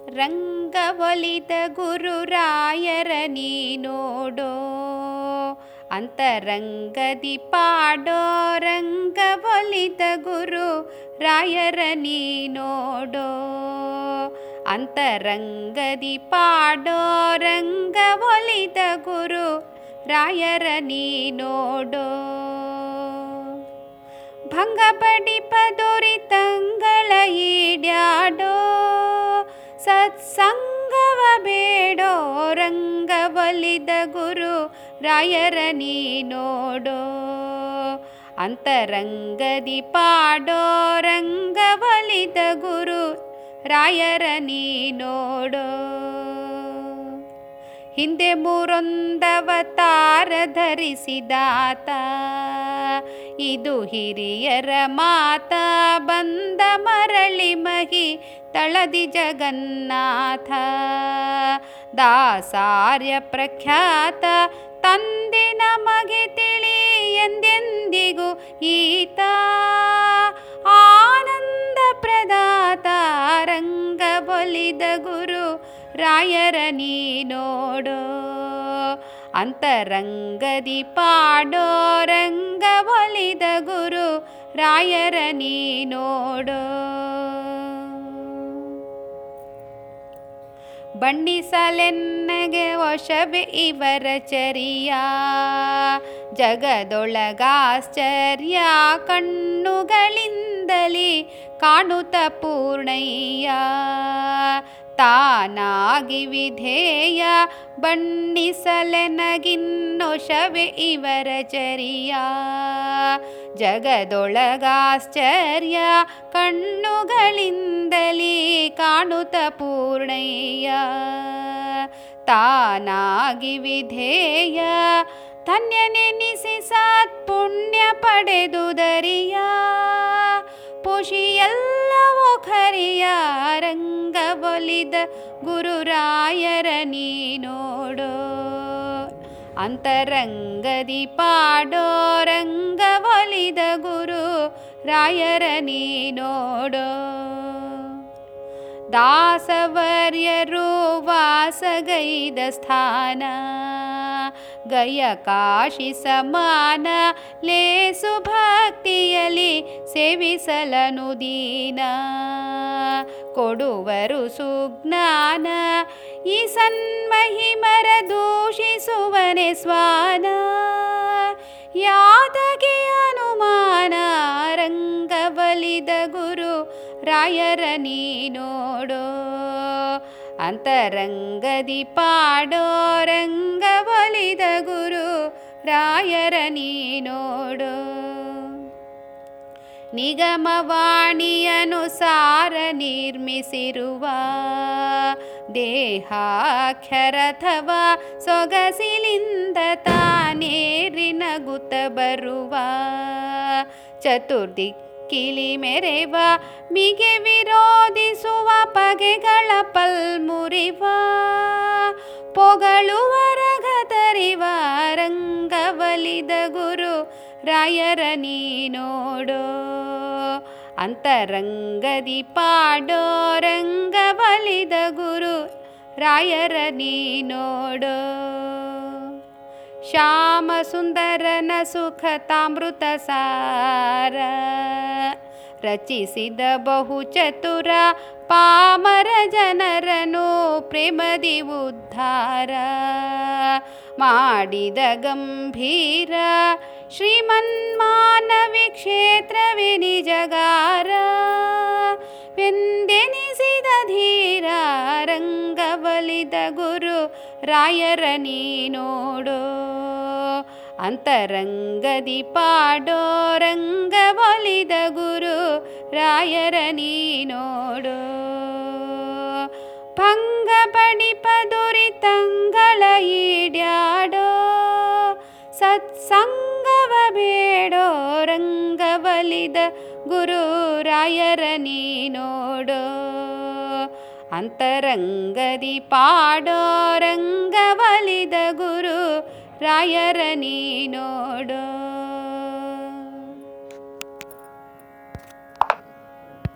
ರಂಗವೊಲಿದ ಗುರು ರಾಯರ ನೀ ನೋಡೋ ಅಂತರಂಗದಿ ಪಾಡೋ ರಂಗವೊಲಿದ ಗುರು ರಾಯರ ನೀ ನೋಡೋ ಅಂತರಂಗದಿ ಪಾಡೋ ರಂಗವೊಲಿದ ಗುರು ರಾಯರ ನೀ ನೋಡೋ ಭಂಗಪಡಿಪ ದೊರಿತಂಗಳ ಈಡ್ಯಾಡೋ ಸತ್ಸಂಗವ ಬೇಡೋ ರಂಗವಲಿದ ಗುರು ರಾಯರ ನೀ ನೋಡೋ ಅಂತರಂಗದಿ ಪಾಡೋ ರಂಗವಲಿದ ಗುರು ರಾಯರ ನೀ ನೋಡೋ ಹಿಂದೆ ಮೂರೊಂದವತಾರ ಧರಿಸಿದಾತ ಇದು ಹಿರಿಯರ ಮಾತ ಬಂದ ಮರಳಿ ಮಹಿ ತಳದಿ ಜಗನ್ನಾಥ ದಾಸಾರ್ಯ ಪ್ರಖ್ಯಾತ ತಂದೆ ನಮಗೆ ತಿಳಿ ಎಂದೆಂದಿಗೂ ಈತ ಆನಂದ ಪ್ರದಾತ ರಂಗ ಬಲಿದ ಗುರು ರಾಯರ ನೀ ನೋಡೋ ಅಂತರಂಗದಿ ಪಾಡೋ ರಂಗ ಒಲಿದ ಗುರು ರಾಯರ ನೀ ನೋಡೋ ಬಣ್ಣಿಸಲೆನ್ನಗೆ ವಶವೇ ಇವರ ಚರಿಯ ಜಗದೊಳಗಾಶ್ಚರ್ಯ ಕಣ್ಣುಗಳಿಂದಲಿ ಕಾಣುತ್ತ ಪೂರ್ಣಯ್ಯ ತಾನಾಗಿ ವಿಧೇಯ ಬಣ್ಣಿಸಲೆನಗಿನ್ನೊಶವೆ ಇವರ ಚರಿಯ ಜಗದೊಳಗಾಶ್ಚರ್ಯ ಕಣ್ಣುಗಳಿಂದಲಿ ಕಾಣುತ್ತ ಪೂರ್ಣಯ್ಯ ತಾನಾಗಿ ವಿಧೇಯ ಧನ್ಯನೆನಿಸಿ ಸತ್ಪುಣ್ಯ ಪಡೆದುದರಿಯ ಪುಷಿಯಲ್ಲವೋ ಖರಿಯ ರಂಗ ಬಲಿದ ಗುರುರಾಯರ ನೀ ನೋಡೋ ಅಂತರಂಗದಿ ಪಾಡೋ ರಂಗ ಒಲಿದ ಗುರು ರಾಯರ ನೀ ನೋಡೋ ದಾಸವರ್ಯರು ವಾಸಗೈದ ಸ್ಥಾನ ಗಯ ಕಾಶಿ ಸಮಾನ ಲೇಸು ಭಕ್ತಿಯಲಿ ಸೇವಿಸಲನು ದೀನ ಕೊಡುವರು ಸುಜ್ಞಾನ ಈ ಸನ್ಮಹಿಮರ ದೂಷಿಸುವನೆ ಸ್ವಾನ ಯಾತಗೆ ಅನುಮಾನ ರಂಗಬಲಿದ ಗುರು ರಾಯರ ನೀ ನೋಡೋ ಅಂತರಂಗದಿ ಪಾಡೋ ರಂಗಬಲಿದ ಗುರು ರಾಯರ ನೀ ನೋಡೋ ನಿಗಮವಾಣಿಯನುಸಾರ ನಿರ್ಮಿಸಿರುವ ದೇಹಾಖ್ಯರಥವ ಸೊಗಸಿಲಿಂದ ತಾನೇರಿನ ಗುತ ಬರುವ ಚತುರ್ದಿಕ್ಕಿಲಿ ಮೆರೆವ ಮಿಗೆ ವಿರೋಧಿಸುವ ಪಗೆಗಳ ಪಲ್ಮುರಿವ ಪೊಗಳುವರಗತರಿವ ರಂಗವಲಿದ ಗುರು ರಾಯರ ನೀ ನೋಡೋ ಅಂತರಂಗದಿ ಪಾಡೋ ರಂಗವಲಿದ ಗುರು ರಾಯರ ನೀ ನೋಡೋ ಶ್ಯಾಮ ಸುಂದರನ ಸುಖತಾಮೃತ ಸಾರ ರಚಿಸಿದ ಬಹು ಚತುರ ಪಾಮರ ಜನರನು ಪ್ರೇಮದಿ ಉದ್ಧಾರ ಮಾಡಿದ ಗಂಭೀರ ಶ್ರೀಮನ್ಮಾನವಿ ಕ್ಷೇತ್ರವೇ ನಿಜಗಾರ ವೆಂದೆನಿಸಿದ ಧೀರ ರಂಗಬಲಿದ ಗುರು ರಾಯರ ನೀ ನೋಡೋ ಅಂತರಂಗದಿ ಪಾಡೋ ರಂಗಬಲಿದ ಗುರು ರಾಯರ ನೀ ನೋಡೋ ಭಂಗ ಪಡಿಪ ದುರಿತಂಗಳ ಈಡ್ಯಾಡೋ ಸತ್ಸಂಗವ ಬೇಡೋ ರಂಗಬಲಿದ ಗುರು ರಾಯರ ನೀ ನೋಡೋ ಅಂತರಂಗದಿ ಪಾಡೋ ರಂಗಬಲಿದ ಗುರು ರಾಯರ ನೀ ನೋಡೋ